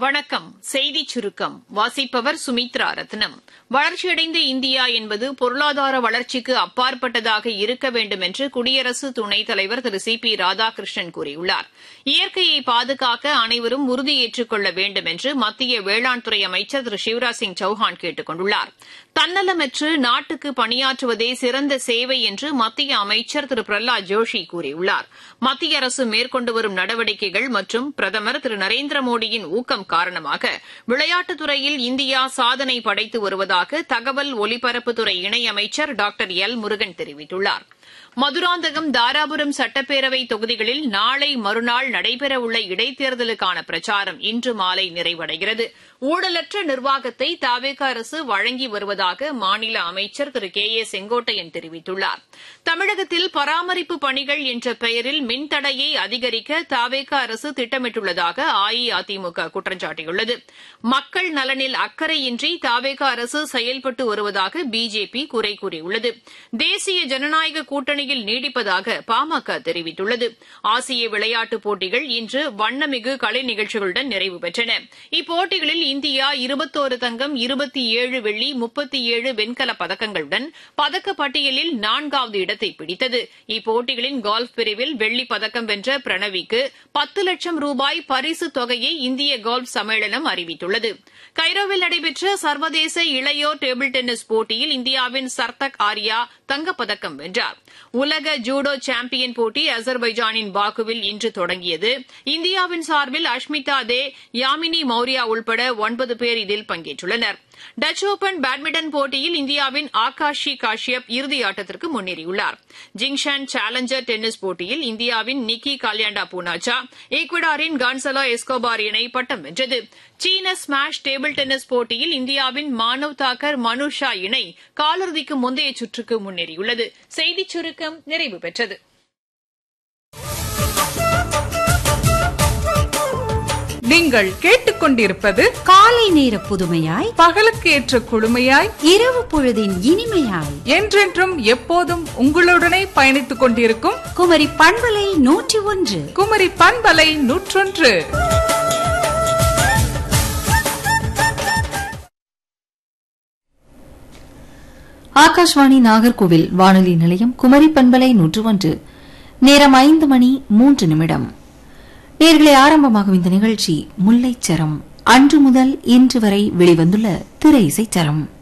வணக்கம் செய்திச் சுருக்கம் வாசிப்பவர் சுமித்ரா ரத்னம் வளர்ச்சியடைந்த இந்தியா என்பது பொருளாதார வளர்ச்சிக்கு அப்பாற்பட்டதாக இருக்க வேண்டும் என்று குடியரசு துணைத் தலைவர் திரு சி பி ராதாகிருஷ்ணன் கூறியுள்ளார் இயற்கையை பாதுகாக்க அனைவரும் உறுதியேற்றுக் கொள்ள வேண்டும் என்று மத்திய வேளாண் துறை அமைச்சர் திரு சிவராஜ் சிங் சௌஹான் கேட்டுக் கொண்டுள்ளார் தன்னலமற்று நாட்டுக்கு பணியாற்றுவதே சிறந்த சேவை என்று மத்திய அமைச்சர் திரு பிரஹ்லாத் ஜோஷி கூறியுள்ளார் மத்திய அரசு மேற்கொண்டு வரும் நடவடிக்கைகள் மற்றும் பிரதமர் திரு நரேந்திர மோடியின் ஊக்கம் காரணமாக விளையாட்டுத் துறையில் இந்தியா சாதனை படைத்து வருவதாக தகவல் ஒலிபரப்புத்துறை இணையமைச்சர் டாக்டர் எல் முருகன் தெரிவித்துள்ளார் மதுராந்தகம் தாராபுரம் சட்டப்பேரவை தொகுதிகளில் நாளை மறுநாள் நடைபெறவுள்ள இடைத்தேர்தலுக்கான பிரச்சாரம் இன்று மாலை நிறைவடைகிறது ஊழலற்ற நிர்வாகத்தை தாவேக அரசு வழங்கி வருவதாக மாநில அமைச்சர் திரு கே ஏ செங்கோட்டையன் தெரிவித்துள்ளார் தமிழகத்தில் பராமரிப்பு பணிகள் என்ற பெயரில் மின்தடையை அதிகரிக்க தாவேக அரசு திட்டமிட்டுள்ளதாக அஇஅதிமுக குற்றம் சாட்டியுள்ளது மக்கள் நலனில் அக்கறையின்றி தாவேக அரசு செயல்பட்டு வருவதாக பிஜேபி குறை கூறியுள்ளது தேசிய ஜனநாயக கூட்டணியில் நீடிப்பதாக பாமக தெரிவித்துள்ளது ஆசிய விளையாட்டுப் போட்டிகள் இன்று வண்ணமிகு கலை நிகழ்ச்சிகளுடன் நிறைவு பெற்றன இப்போட்டிகளில் இந்தியா இருபத்தோரு தங்கம் இருபத்தி ஏழு வெள்ளி முப்பத்தி ஏழு வெண்கலப் பதக்கங்களுடன் பதக்கப்பட்டியலில் நான்காவது இடத்தை பிடித்தது இப்போட்டிகளின் கோல்ஃப் பிரிவில் வெள்ளிப் பதக்கம் வென்ற பிரணவிக்கு பத்து லட்சம் ரூபாய் பரிசுத் தொகையை இந்திய கோல்ஃப் சம்மேளனம் அறிவித்துள்ளது கைரோவில் நடைபெற்ற சர்வதேச இளையோர் டேபிள் டென்னிஸ் போட்டியில் இந்தியாவின் சர்தக் ஆர்யா தங்கப்பதக்கம் வென்றார் உலக ஜூடோ சாம்பியன் போட்டி அசர்பைஜானின் பாக்குவில் இன்று தொடங்கியது இந்தியாவின் சார்பில் அஷ்மிதா தே யாமினி மௌரியா உள்பட ஒன்பது பேர் இதில் பங்கேற்றுள்ளனர் டச் ஓபன் பேட்மிண்டன் போட்டியில் இந்தியாவின் ஆகாஷி காஷ்யப் இறுதி ஆட்டத்திற்கு முன்னேறியுள்ளார் ஜிங்ஷான் சேலஞ்சர் டென்னிஸ் போட்டியில் இந்தியாவின் நிக்கி கால்யாண்டா பூனாச்சா ஈக்வடாரின் கான்சலோ எஸ்கோபார் இணை பட்டம் வென்றது சீன ஸ்மாஷ் டேபிள் டென்னிஸ் போட்டியில் இந்தியாவின் மானவ் தாக்கர் மனுஷா இணை காலிறுதிக்கு முந்தைய சுற்றுக்கு முன்னேறியுள்ளது செய்திச் சுருக்கம் நிறைவு பெற்றது நீங்கள் கேட்டுக்கொண்டிருப்பது காலை நேர புதுமையாய் பகலுக்கு ஏற்ற குழுமையாய் இரவு பொழுதின் இனிமையாய் என்றென்றும் எப்போதும் உங்களுடனே பயணித்துக் கொண்டிருக்கும் குமரி பண்பலை நூற்றி ஒன்று குமரி பண்பலை நூற்றொன்று ஆகாஷ்வாணி நாகர்கோவில் வானொலி நிலையம் குமரி பண்பலை நூற்று ஒன்று நேரம் ஐந்து மணி மூன்று நிமிடம் நேர்களை ஆரம்பமாகும் இந்த நிகழ்ச்சி முல்லைச்சரம் அன்று முதல் இன்று வரை வெளிவந்துள்ள திரை இசைச்சரம்